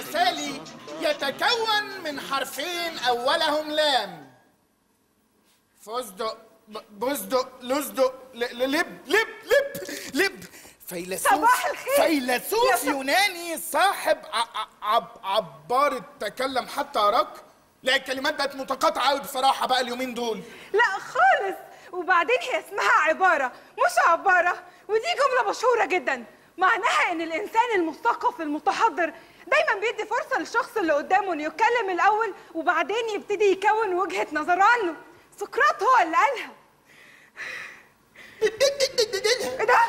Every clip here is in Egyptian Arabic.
تسالي يتكون من حرفين اولهم لام فستق ب- بصدق لصدق ل- ل- لب لب لب لب فيلسوف صباح الخير. يا فيلسوف ص- يوناني صاحب ع- ع- عب عبارة تكلم حتى أراك لا الكلمات بقت متقاطعة أوي بصراحة بقى اليومين دول لا خالص وبعدين هي اسمها عبارة مش عبارة ودي جملة مشهورة جدا معناها ان الانسان المثقف المتحضر دايما بيدي فرصة للشخص اللي قدامه انه يتكلم الاول وبعدين يبتدي يكون وجهة نظر عنه سقراط هو اللي قالها ايه ده؟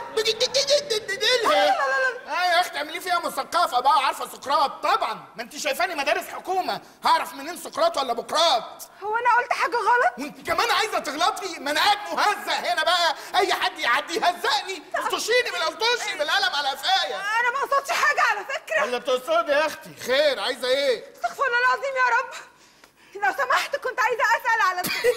اه يا اختي اعملي فيها مثقفه بقى عارفه سقراط طبعا ما انت شايفاني مدارس حكومه هعرف منين سقراط ولا بقراط هو انا قلت حاجة غلط؟ وانت كمان عايزه تغلطي ما انا قاعد مهزأ هنا بقى اي حد يعدي يهزقني افطشيني بالقلطوشي بالقلم على قفايا انا ما قصدتش حاجة على فكرة ولا تقصدي يا اختي خير عايزه ايه استغفر الله العظيم يا رب لو سمحت كنت عايزة اسأل على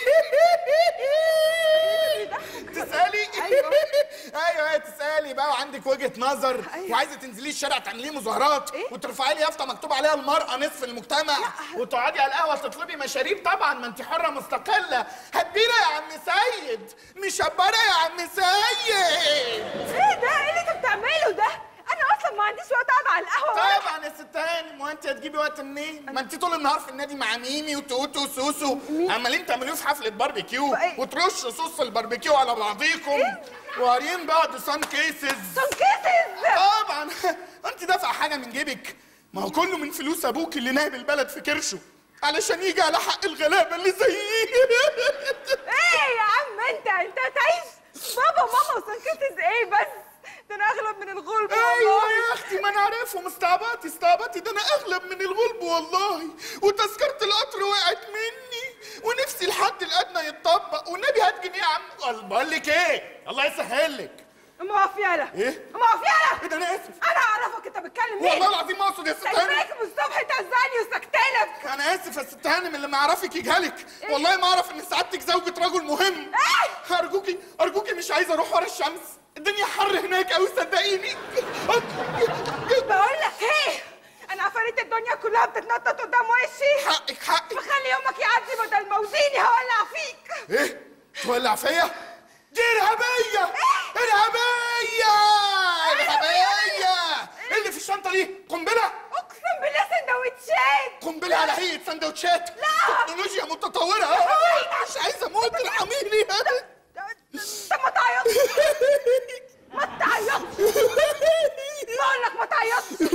تسالي أيوة. ايوه ايوه تسالي بقى وعندك وجهه نظر أيوة. وعايزه تنزلي الشارع تعملي مظاهرات إيه؟ وترفعي لي يافطه مكتوب عليها المراه نصف المجتمع وتقعدي على القهوه تطلبي مشاريب طبعا ما انت حره مستقله هدينا يا عم سيد مشبره يا عم سيد ايه ده؟ ايه اللي انت بتعمله ده؟ انا اصلا ما عنديش وقت اقعد على القهوة ولا- طبعا يا ست هانم ما انت هتجيبي وقت منين؟ ما انت طول النهار في النادي مع ميمي وتوتو وسوسو عمالين تعملوا في حفله باربيكيو إيه؟ وترشوا صوص الباربيكيو على بعضيكم وقاريين بعض سان كيسز تنكسز طبعا انت دافعه حاجه من جيبك ما هو كله من فلوس ابوك اللي نايم البلد في كرشه علشان يجي على حق الغلابه اللي زيي ايه يا عم انت انت تعيش بابا ماما وسنكسز ايه بس ده انا اغلب من الغلب ايوه والله يا اختي ما انا عارفهم استعبطي استعبطي ده انا اغلب من الغلب والله وتذكره القطر وقعت مني ونفسي الحد الادنى يتطبق والنبي هات جنيه يا عم بقول لك ايه الله يسهل لك موافياله إيه؟ موافياله ايه ده انا اسف انا اعرفك انت بتتكلم مين والله العظيم ما اقصد يا ست هانم سايباك من الصبح تهزقني وسكتلك انا اسف يا ست هانم اللي ما اعرفك يجهلك والله ما اعرف ان سعادتك زوجة رجل مهم ارجوكي ارجوكي مش عايزه اروح ورا الشمس الدنيا حر هناك قوي صدقيني بقول لك ايه انا عفاريت الدنيا كلها بتتنطط قدام وشي حقك حقك فخلي يومك يعدي بدل موزيني هولع فيك ايه تولع فيا دي ارهابيه ارهابيه ارهابيه ايه اللي في الشنطه دي قنبله اقسم بالله سندوتشات قنبله على هيئه سندوتشات لا. تكنولوجيا متطوره مش عايزه اموت ارحميني طب ما تعيطش ما تعيطش بقول لك ما تعيطش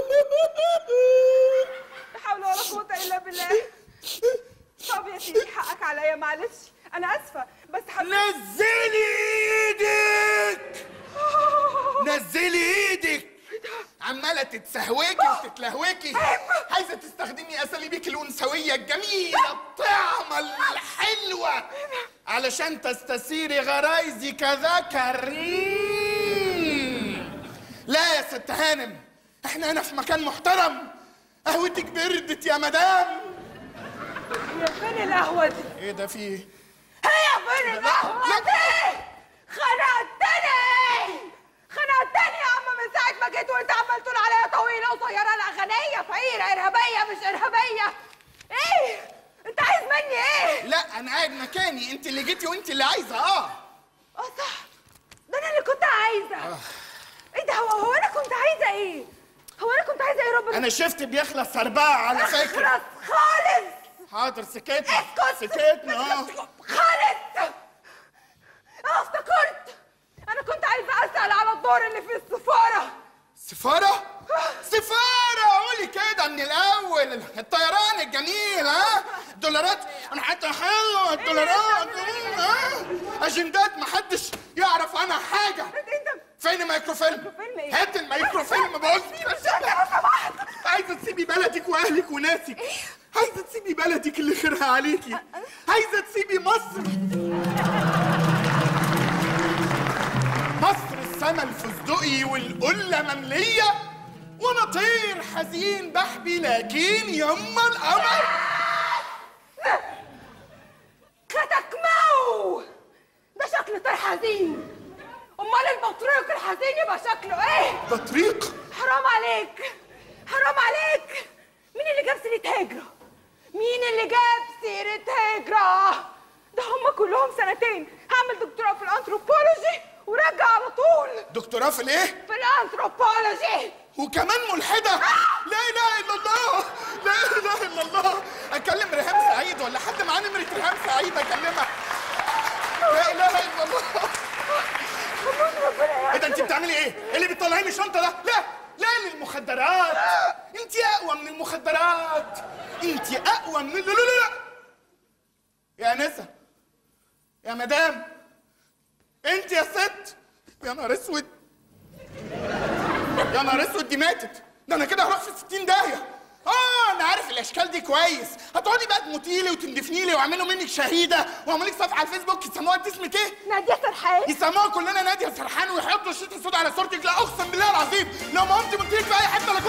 لا حول ولا قوة إلا بالله طب يا سيدي حقك عليا معلش أنا آسفة بس حبيبي نزلي ايدك نزلي ايدك عماله تتسهوكي وتتلهوكي عايزه تستخدمي اساليبك الانثويه الجميله الطعمه الحلوه علشان تستثيري غرايزي كذكر مم. لا يا ست هانم احنا هنا في مكان محترم قهوتك بردت يا مدام يا فين القهوة دي؟ ايه ده في ايه هي فين القهوة دي؟ خنقتني خنقتني يا عم من ساعة ما جيت وانت عمال تقول عليا طويلة وقصيرة لا غنية فقيرة إرهابية مش إرهابية إيه؟ أنت عايز مني إيه؟ لا انا قاعد مكاني انت اللي جيتي وانت اللي عايزه اه اه صح ده انا اللي كنت عايزه ايه ده هو هو انا كنت عايزه ايه هو انا كنت عايزه ايه ربنا انا شفت بيخلص اربعه على فكره اخرس خالص حاضر سكتنا اسكت سكتنا اه خالص اه افتكرت انا كنت عايزه اسال على الدور اللي في السفاره سفاره سفاره قولي كده من الاول الطيران الجميل ها دولارات انا حتى حلوه الدولارات ها اجندات محدش يعرف عنها حاجه انت انت فين الميكروفيلم ميكروفيلم إيه؟ هات الميكروفيلم بقول لو سمحت عايزه تسيبي بلدك واهلك وناسك عايزه تسيبي بلدك اللي خيرها عليكي عايزه تسيبي مصر مصر السما الفستقي والقله ممليه وانا طير حزين بحبي لكن يما القمر كتكمو ده شكل طير حزين امال البطريق الحزين يبقى شكله ايه بطريق حرام عليك حرام عليك مين اللي جاب سيرة هجرة؟ مين اللي جاب سيرة هجرة؟ ده هم كلهم سنتين هعمل دكتوراه في الانثروبولوجي وراجع على طول دكتوراه في الايه في الانثروبولوجي وكمان ملحده لا اله الا الله لا اله الا الله اكلم ريهام سعيد ولا حد معاه نمره ريهام سعيد اكلمها لا اله الا الله ايه ده انت بتعملي ايه؟ ايه اللي بتطلعيه من الشنطه ده؟ لا لا للمخدرات انت اقوى من المخدرات انت اقوى من لا لا لا لا يا انسه يا مدام انت يا ست يا نهار اسود يا نهار اسود دي ماتت ده انا كده هروح في 60 داهيه اه انا عارف الاشكال دي كويس هتقعدي بقى تموتي لي وتندفني لي ويعملوا منك شهيده ويعملوا لك صفحه على الفيسبوك يسموها انت اسمك ايه؟ نادية سرحان يسموها كلنا ناديه سرحان ويحطوا الشيت السود على صورتك لا اقسم بالله العظيم لو ما قمت قلت لك في اي حته لا